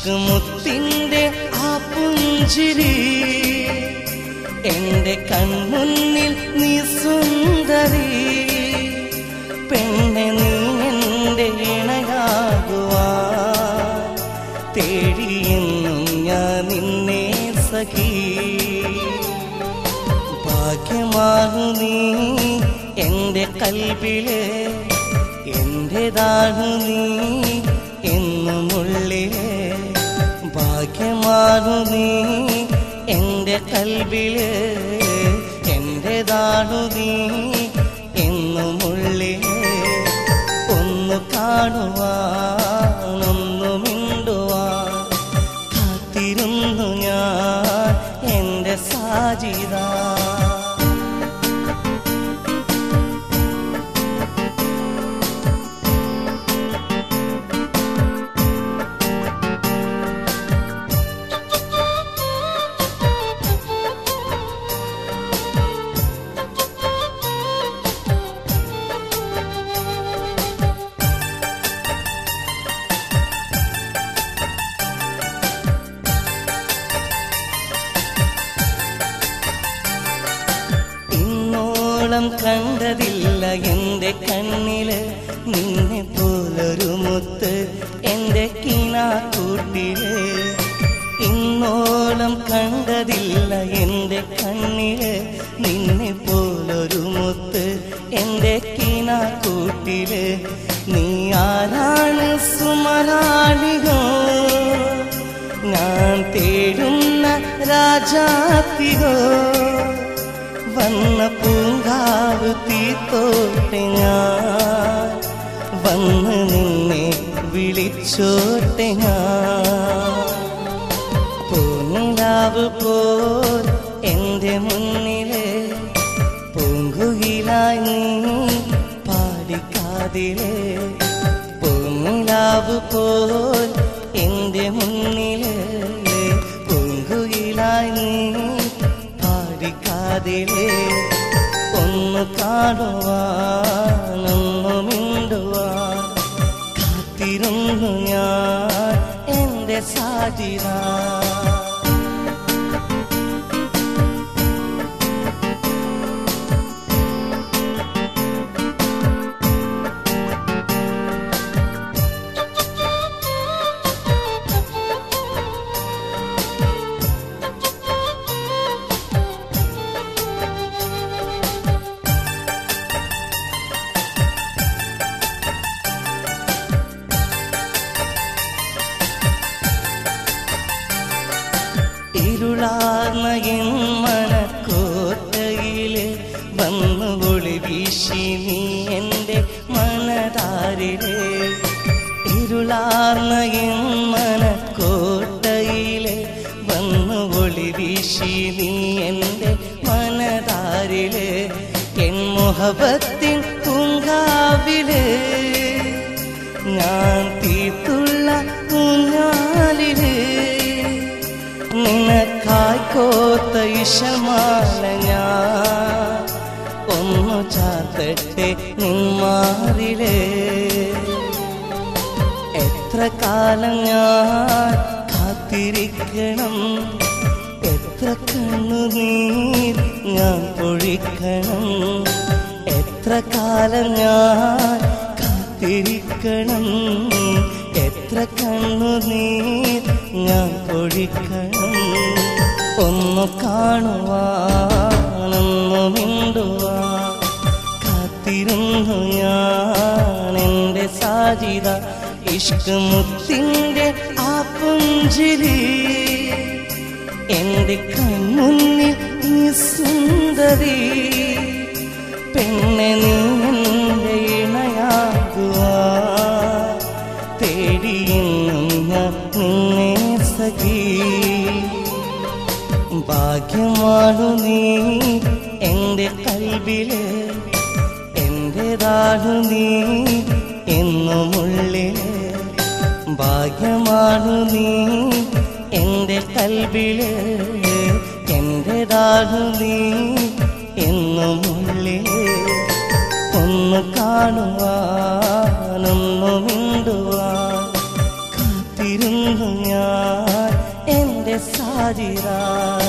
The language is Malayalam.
ഇഷ്ക് മുത്തിന്റെ ആ പുഞ്ചിരി എന്റെ കൺമുന്നിൽ നീ സുന്ദരി പെണ്ണെ നീ എന്റെ ഇണയാകുവാ തേടിയെന്നും ഞാൻ നിന്നെ സഖി ഭാഗ്യമാകു നീ എന്റെ കൽവില് എന്റേതാകു നീ എന്നുമുള്ളില് ഭാഗ്യമാകു നീ എന്റെ കൽവില് എന്റേതാണു നീ എന്നുമുള്ളില് ഒന്ന് കാണുവാൻ ഒന്ന് മിണ്ടുവാൻ കാത്തിരുന്നു ഞാൻ എന്റെ സാജിത ഇന്നോളം കണ്ടതില്ല എന്റെ കണ്ണില് നിന്നെ പോലൊരു മുത്ത് എന്റെ കിനാക്കൂട്ടില് ഇന്നോളം കണ്ടതില്ല എന്റെ കണ്ണില് നിന്നെ പോലൊരു മുത്ത് എന്റെ കിനാക്കൂട്ടില് നീ ആരാണ് സുമരാളികോ ഞാൻ തേടുന്ന രാജാത്തികോ വന്ന പൂങ്കാവ് തീത്തോട്ടെ ഞാൻ വന്ന് നിന്നെ വിളിച്ചോട്ടെ ഞാൻ പൂനിലാവ് പോൽ എന്റെ മുന്നില് പൂങ്കുയിലായി നീ പാടിക്കാതില് പൂനിലാവ് പോൽ എന്റെ മുന്നില് പൂങ്കുയിലായി നീ പാടിക്കാതില് ഒന്ന് കാണുവാൻ ഒന്ന് മിണ്ടുവാൻ കാത്തിരുന്നു ഞാൻ എന്റെ സാജിത ഇരുളാർന്ന എൻ മനക്കോട്ടയില് വന്നു ഒളി വീശി നീ എൻ്റെ മനതാരില് ഇരുളാർന്ന എൻ മനക്കോട്ടയില് വന്നു ഒളി വീശി നീ എൻ്റെ മനതാരില് എൻ മുഹബത്തിൻ പൂങ്കാവില് ഞാൻ തീർത്തുള്ള ഊഞ്ഞാലില് നിനക്കായി കോത്ത ഇഷമാല ഞാൻ ഒന്നു ചാത്തട്ടെ നിന്മാറിലേ എത്ര കാലം ഞാൻ കാത്തിരിക്കണം എത്ര കണ്ണുനീർ ഞാൻ പൊഴിക്കണം എത്ര കാലം ഞാൻ കാത്തിരിക്കണം എത്ര കണ്ണുനീർ ഞാൻ പൊഴിക്കണം ഒന്ന് കാണുവാനൊന്നു മിണ്ടുവാൻ കാത്തിരുന്നു ഞാൻ എൻ്റെ സാജിത ഇഷ്കമുത്തിൻ്റെ ആ പുഞ്ചിരി എൻ്റെ കൺമുന്നിൽ നീ സുന്ദരി പെണ്ണെ നീ എൻ്റെ ഇണയാകുവാ തേടിയെന്നും ഞാൻ നിന്നെ സഖി ഭാഗ്യമാണു നീ എൻ്റെ കൽവില് എന്റേതാണു നീ എന്നുമുള്ളില് ഭാഗ്യമാണു നീ എൻ്റെ കൽവില് എന്റേതാണു നീ എന്നുമുള്ളില് ഒന്ന് കാണുവാനൊന്നു മിണ്ടുവാൻ കാത്തിരുന്നു ഞാൻ ഹാജിറ